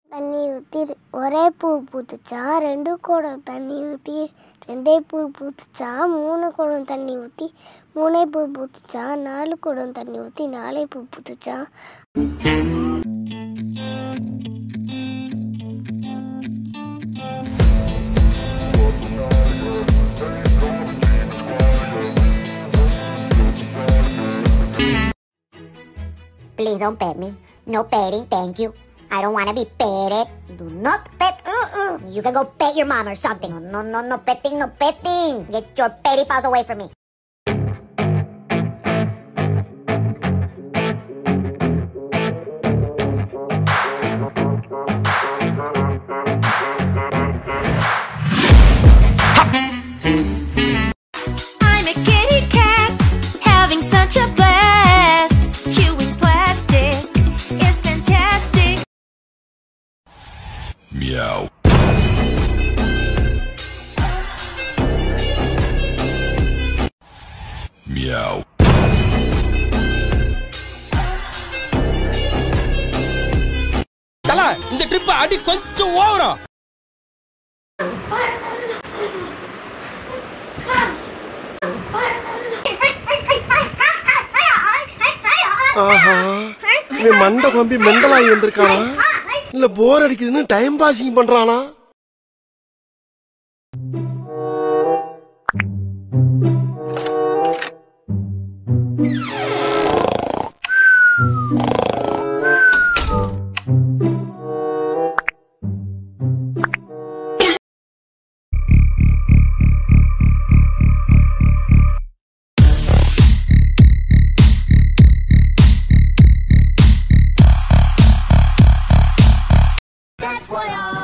தண்ணி ஊற்றி ஒரே பூ பூத்துச்சான் ரெண்டு குடம் தண்ணி ஊற்றி ரெண்டே பூ பூத்துச்சான் மூணு குடம் தண்ணி ஊற்றி மூணே பூ பூத்துச்சான் நாலு குடம் தண்ணி ஊற்றி நாலே பூ பூத்துச்சான் Please don't pet me. No petting, thank you. I don't want to be petted. Do not pet. Mm-mm. You can go pet your mom or something. No, no, no petting, no petting. Get your petty paws away from me. I'm a kitty cat, having such a blast. Chewing plastic is fantastic. Meow. Meow. தல இந்த trip அடி கொஞ்சம் ஓவரா ஆஹா இவன் மண்டை குழம்பி மெண்டலாகி வந்திருக்கானா இல்ல போர் அடிக்குதுன்னு டைம் பாசிங் பண்றானா That's what I